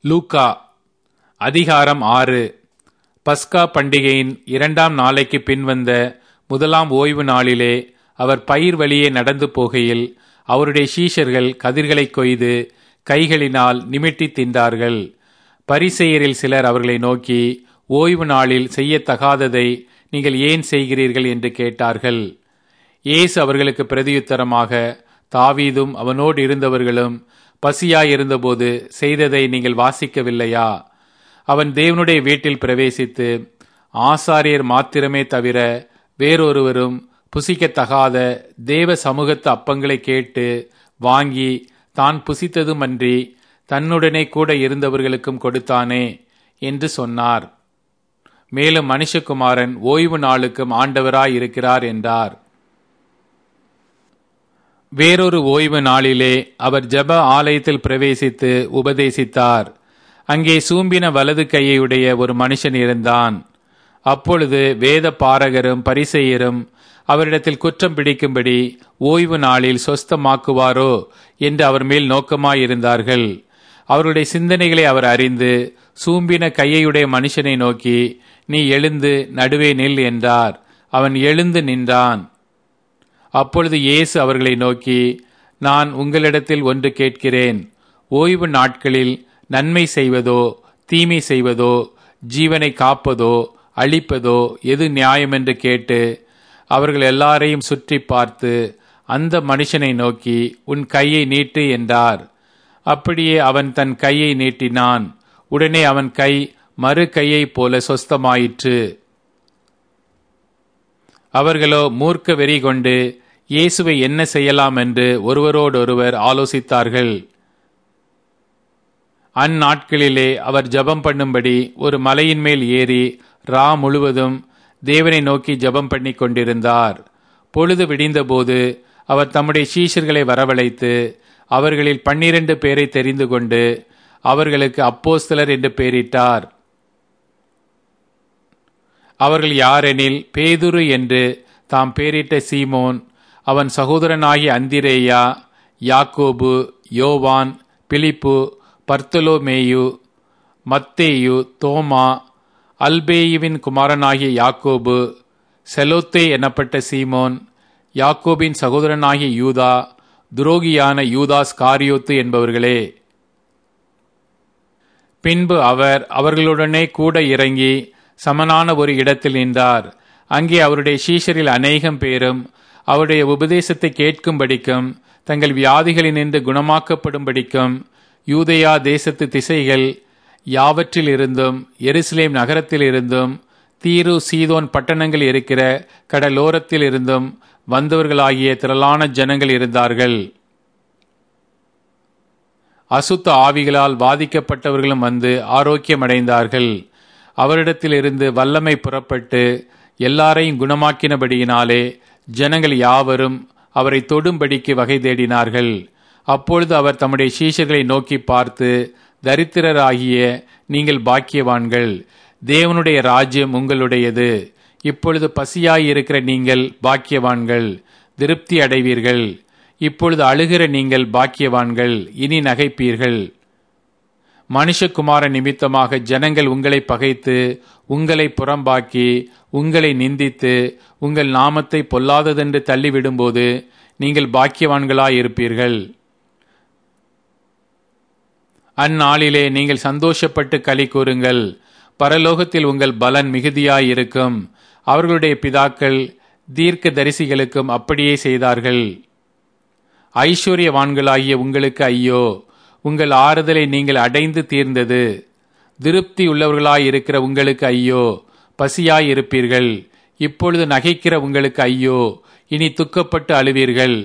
லூக்கா அதிகாரம் ஆறு பஸ்கா பண்டிகையின் இரண்டாம் நாளைக்கு பின்வந்த முதலாம் ஓய்வு நாளிலே அவர் பயிர் வழியே நடந்து போகையில் அவருடைய சீஷர்கள் கதிர்களை கொய்து கைகளினால் நிமிட்டி தின்றார்கள் பரிசெயரில் சிலர் அவர்களை நோக்கி ஓய்வு நாளில் செய்யத்தகாததை நீங்கள் ஏன் செய்கிறீர்கள் என்று கேட்டார்கள் இயேசு அவர்களுக்கு பிரதியுத்தரமாக தாவீதும் அவனோடு இருந்தவர்களும் பசியாயிருந்தபோது செய்ததை நீங்கள் வாசிக்கவில்லையா அவன் தேவனுடைய வீட்டில் பிரவேசித்து ஆசாரியர் மாத்திரமே தவிர வேறொருவரும் புசிக்கத்தகாத தேவ சமூகத்து அப்பங்களை கேட்டு வாங்கி தான் புசித்ததுமன்றி தன்னுடனே கூட இருந்தவர்களுக்கும் கொடுத்தானே என்று சொன்னார் மேலும் மனுஷகுமாரன் ஓய்வு நாளுக்கும் ஆண்டவராய் இருக்கிறார் என்றார் வேறொரு ஓய்வு நாளிலே அவர் ஜப ஆலயத்தில் பிரவேசித்து உபதேசித்தார் அங்கே சூம்பின வலது கையுடைய ஒரு மனுஷன் இருந்தான் அப்பொழுது வேத பாரகரும் பரிசெயரும் அவரிடத்தில் குற்றம் பிடிக்கும்படி ஓய்வு நாளில் சொஸ்தமாக்குவாரோ என்று அவர் மேல் நோக்கமாயிருந்தார்கள் அவருடைய சிந்தனைகளை அவர் அறிந்து சூம்பின கையுடைய மனுஷனை நோக்கி நீ எழுந்து நடுவே நில் என்றார் அவன் எழுந்து நின்றான் அப்பொழுது இயேசு அவர்களை நோக்கி நான் உங்களிடத்தில் ஒன்று கேட்கிறேன் ஓய்வு நாட்களில் நன்மை செய்வதோ தீமை செய்வதோ ஜீவனை காப்பதோ அழிப்பதோ எது நியாயம் என்று கேட்டு அவர்கள் எல்லாரையும் சுற்றி பார்த்து அந்த மனுஷனை நோக்கி உன் கையை நீட்டு என்றார் அப்படியே அவன் தன் கையை நீட்டினான் உடனே அவன் கை மறு கையைப் போல சொஸ்தமாயிற்று அவர்களோ மூர்க்க வெறி கொண்டு இயேசுவை என்ன செய்யலாம் என்று ஒருவரோடொருவர் ஆலோசித்தார்கள் அந்நாட்களிலே அவர் ஜபம் பண்ணும்படி ஒரு மலையின் மேல் ஏறி ரா முழுவதும் தேவனை நோக்கி ஜபம் பண்ணி கொண்டிருந்தார் பொழுது விடிந்தபோது அவர் தம்முடைய சீஷர்களை வரவழைத்து அவர்களில் பன்னிரண்டு பேரை தெரிந்து கொண்டு அவர்களுக்கு அப்போஸ்தலர் என்று பெயரிட்டார் அவர்கள் யாரெனில் பேதுரு என்று தாம் பேரிட்ட சீமோன் அவன் சகோதரனாகிய அந்திரேயா யாக்கோபு யோவான் பிலிப்பு பர்த்தலோமேயு மத்தேயு தோமா அல்பேயுவின் குமாரனாகிய யாக்கோபு செலோத்தே எனப்பட்ட சீமோன் யாக்கோபின் சகோதரனாகிய யூதா துரோகியான யூதாஸ் காரியோத்து என்பவர்களே பின்பு அவர் அவர்களுடனே கூட இறங்கி சமனான ஒரு இடத்தில் நின்றார் அங்கே அவருடைய சீஷரில் அநேகம் பேரும் அவருடைய உபதேசத்தை கேட்கும்படிக்கும் தங்கள் வியாதிகளினின்று குணமாக்கப்படும்படிக்கும் யூதயா தேசத்து திசைகள் யாவற்றில் இருந்தும் எருசலேம் நகரத்தில் இருந்தும் தீரு சீதோன் பட்டணங்கள் இருக்கிற கடலோரத்தில் இருந்தும் வந்தவர்களாகிய திரளான ஜனங்கள் இருந்தார்கள் அசுத்த ஆவிகளால் பாதிக்கப்பட்டவர்களும் வந்து ஆரோக்கியமடைந்தார்கள் அவரிடத்திலிருந்து வல்லமை புறப்பட்டு எல்லாரையும் குணமாக்கினபடியினாலே ஜனங்கள் யாவரும் அவரை தொடும்படிக்கு வகை தேடினார்கள் அப்பொழுது அவர் தம்முடைய சீஷர்களை நோக்கி பார்த்து தரித்திரராகிய நீங்கள் பாக்கியவான்கள் தேவனுடைய ராஜ்யம் உங்களுடையது இப்பொழுது பசியாயிருக்கிற நீங்கள் பாக்கியவான்கள் திருப்தி அடைவீர்கள் இப்பொழுது அழுகிற நீங்கள் பாக்கியவான்கள் இனி நகைப்பீர்கள் மனுஷகுமார நிமித்தமாக ஜனங்கள் உங்களை பகைத்து உங்களை புறம்பாக்கி உங்களை நிந்தித்து உங்கள் நாமத்தை பொல்லாததென்று தள்ளிவிடும்போது நீங்கள் பாக்கியவான்களாயிருப்பீர்கள் அந்நாளிலே நீங்கள் சந்தோஷப்பட்டு களி கூறுங்கள் பரலோகத்தில் உங்கள் பலன் மிகுதியாயிருக்கும் அவர்களுடைய பிதாக்கள் தீர்க்க தரிசிகளுக்கும் அப்படியே செய்தார்கள் ஐஸ்வர்யவான்களாகிய உங்களுக்கு ஐயோ உங்கள் ஆறுதலை நீங்கள் அடைந்து தீர்ந்தது திருப்தி உள்ளவர்களாயிருக்கிற உங்களுக்கு ஐயோ பசியாயிருப்பீர்கள் இப்பொழுது நகைக்கிற உங்களுக்கு ஐயோ இனி துக்கப்பட்டு அழுவீர்கள்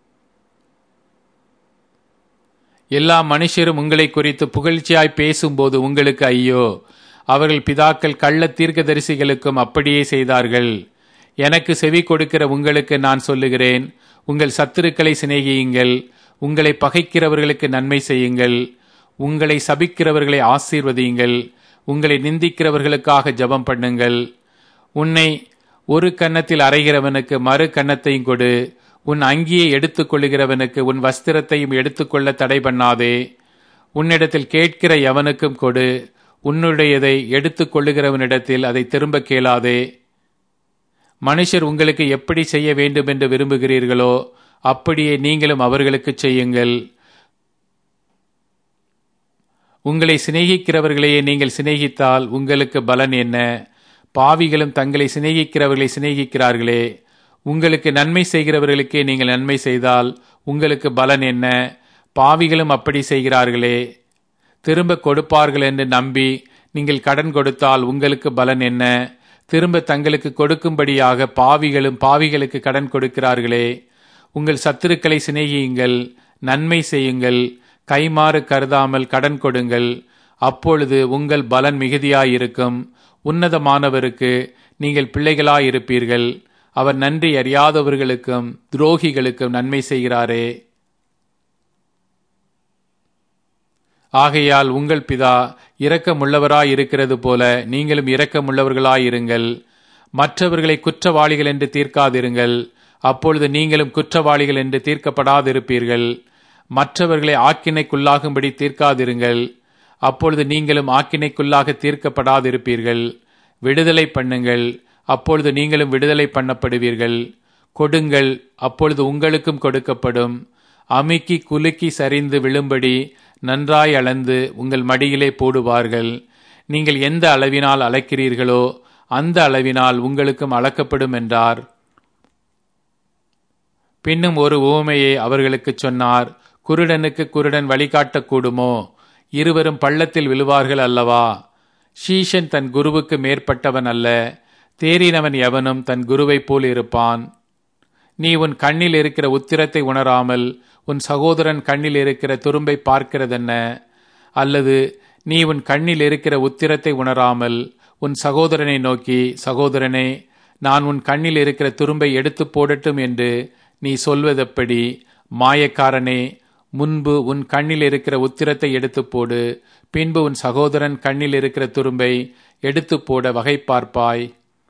எல்லா மனுஷரும் உங்களை குறித்து புகழ்ச்சியாய் பேசும்போது உங்களுக்கு ஐயோ அவர்கள் பிதாக்கள் கள்ள தீர்க்கதரிசிகளுக்கும் அப்படியே செய்தார்கள் எனக்கு செவி கொடுக்கிற உங்களுக்கு நான் சொல்லுகிறேன் உங்கள் சத்துருக்களை சிநேகியுங்கள் உங்களை பகைக்கிறவர்களுக்கு நன்மை செய்யுங்கள் உங்களை சபிக்கிறவர்களை ஆசீர்வதியுங்கள் உங்களை நிந்திக்கிறவர்களுக்காக ஜபம் பண்ணுங்கள் உன்னை ஒரு கன்னத்தில் அறைகிறவனுக்கு மறு கன்னத்தையும் கொடு உன் அங்கியை எடுத்துக் கொள்ளுகிறவனுக்கு உன் வஸ்திரத்தையும் எடுத்துக்கொள்ள தடை பண்ணாதே உன்னிடத்தில் கேட்கிற எவனுக்கும் கொடு உன்னுடையதை எடுத்துக் கொள்ளுகிறவனிடத்தில் அதை திரும்ப கேளாதே மனுஷர் உங்களுக்கு எப்படி செய்ய வேண்டும் என்று விரும்புகிறீர்களோ அப்படியே நீங்களும் அவர்களுக்கு செய்யுங்கள் உங்களை சிநேகிக்கிறவர்களையே நீங்கள் சிநேகித்தால் உங்களுக்கு பலன் என்ன பாவிகளும் தங்களை சிநேகிக்கிறவர்களை சிநேகிக்கிறார்களே உங்களுக்கு நன்மை செய்கிறவர்களுக்கே நீங்கள் நன்மை செய்தால் உங்களுக்கு பலன் என்ன பாவிகளும் அப்படி செய்கிறார்களே திரும்ப கொடுப்பார்கள் என்று நம்பி நீங்கள் கடன் கொடுத்தால் உங்களுக்கு பலன் என்ன திரும்ப தங்களுக்கு கொடுக்கும்படியாக பாவிகளும் பாவிகளுக்கு கடன் கொடுக்கிறார்களே உங்கள் சத்துருக்களை சிநேகியுங்கள் நன்மை செய்யுங்கள் கைமாறு கருதாமல் கடன் கொடுங்கள் அப்பொழுது உங்கள் பலன் மிகுதியாயிருக்கும் உன்னதமானவருக்கு நீங்கள் பிள்ளைகளாயிருப்பீர்கள் அவர் நன்றி அறியாதவர்களுக்கும் துரோகிகளுக்கும் நன்மை செய்கிறாரே ஆகையால் உங்கள் பிதா இரக்கமுள்ளவராயிருக்கிறது போல நீங்களும் இரக்கமுள்ளவர்களாயிருங்கள் மற்றவர்களை குற்றவாளிகள் என்று தீர்க்காதிருங்கள் அப்பொழுது நீங்களும் குற்றவாளிகள் என்று தீர்க்கப்படாதிருப்பீர்கள் மற்றவர்களை ஆக்கினைக்குள்ளாகும்படி தீர்க்காதிருங்கள் அப்பொழுது நீங்களும் ஆக்கினைக்குள்ளாக தீர்க்கப்படாதிருப்பீர்கள் விடுதலை பண்ணுங்கள் அப்பொழுது நீங்களும் விடுதலை பண்ணப்படுவீர்கள் கொடுங்கள் அப்பொழுது உங்களுக்கும் கொடுக்கப்படும் அமுக்கி குலுக்கி சரிந்து விழும்படி நன்றாய் அளந்து உங்கள் மடியிலே போடுவார்கள் நீங்கள் எந்த அளவினால் அளக்கிறீர்களோ அந்த அளவினால் உங்களுக்கும் அளக்கப்படும் என்றார் பின்னும் ஒரு ஊமையை அவர்களுக்கு சொன்னார் குருடனுக்கு குருடன் வழிகாட்டக்கூடுமோ இருவரும் பள்ளத்தில் விழுவார்கள் அல்லவா ஷீஷன் தன் குருவுக்கு மேற்பட்டவன் அல்ல தேறினவன் எவனும் தன் குருவைப் போல் இருப்பான் நீ உன் கண்ணில் இருக்கிற உத்திரத்தை உணராமல் உன் சகோதரன் கண்ணில் இருக்கிற துரும்பை பார்க்கிறதென்ன அல்லது நீ உன் கண்ணில் இருக்கிற உத்திரத்தை உணராமல் உன் சகோதரனை நோக்கி சகோதரனே நான் உன் கண்ணில் இருக்கிற துரும்பை எடுத்து போடட்டும் என்று நீ சொல்வதெப்படி மாயக்காரனே முன்பு உன் கண்ணில் இருக்கிற உத்திரத்தை எடுத்து போடு பின்பு உன் சகோதரன் கண்ணில் இருக்கிற துரும்பை எடுத்து போட வகை பார்ப்பாய்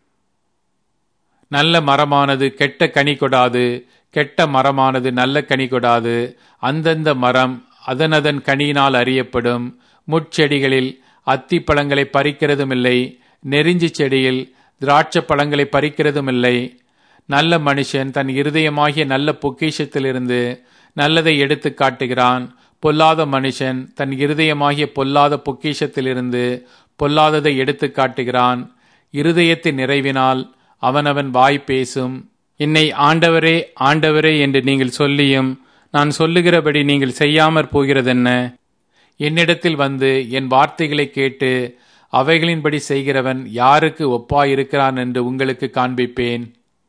நல்ல மரமானது கெட்ட கனி கொடாது கெட்ட மரமானது நல்ல கனி கொடாது அந்தந்த மரம் அதனதன் கனியினால் அறியப்படும் முட்செடிகளில் அத்தி பழங்களை பறிக்கிறதும் இல்லை நெறிஞ்சி செடியில் திராட்சை பழங்களை பறிக்கிறதும் இல்லை நல்ல மனுஷன் தன் இருதயமாகிய நல்ல பொக்கிஷத்திலிருந்து நல்லதை எடுத்து காட்டுகிறான் பொல்லாத மனுஷன் தன் இருதயமாகிய பொல்லாத பொக்கிஷத்திலிருந்து பொல்லாததை எடுத்து காட்டுகிறான் இருதயத்தின் நிறைவினால் அவனவன் வாய் பேசும் என்னை ஆண்டவரே ஆண்டவரே என்று நீங்கள் சொல்லியும் நான் சொல்லுகிறபடி நீங்கள் செய்யாமற் போகிறதென்ன என்னிடத்தில் வந்து என் வார்த்தைகளை கேட்டு அவைகளின்படி செய்கிறவன் யாருக்கு ஒப்பாயிருக்கிறான் என்று உங்களுக்கு காண்பிப்பேன்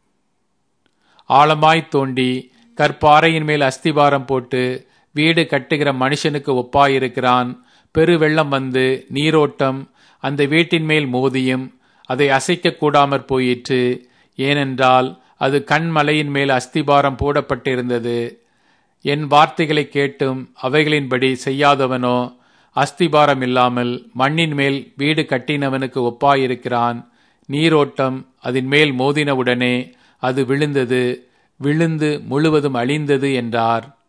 ஆழமாய் தோண்டி கற்பாறையின் மேல் அஸ்திபாரம் போட்டு வீடு கட்டுகிற மனுஷனுக்கு ஒப்பாயிருக்கிறான் பெருவெள்ளம் வந்து நீரோட்டம் அந்த வீட்டின் மேல் மோதியும் அதை அசைக்க கூடாமற் போயிற்று ஏனென்றால் அது கண்மலையின் மேல் அஸ்திபாரம் போடப்பட்டிருந்தது என் வார்த்தைகளை கேட்டும் அவைகளின்படி செய்யாதவனோ அஸ்திபாரம் இல்லாமல் மண்ணின் மேல் வீடு கட்டினவனுக்கு ஒப்பாயிருக்கிறான் நீரோட்டம் அதன் மேல் மோதினவுடனே அது விழுந்தது விழுந்து முழுவதும் அழிந்தது என்றார்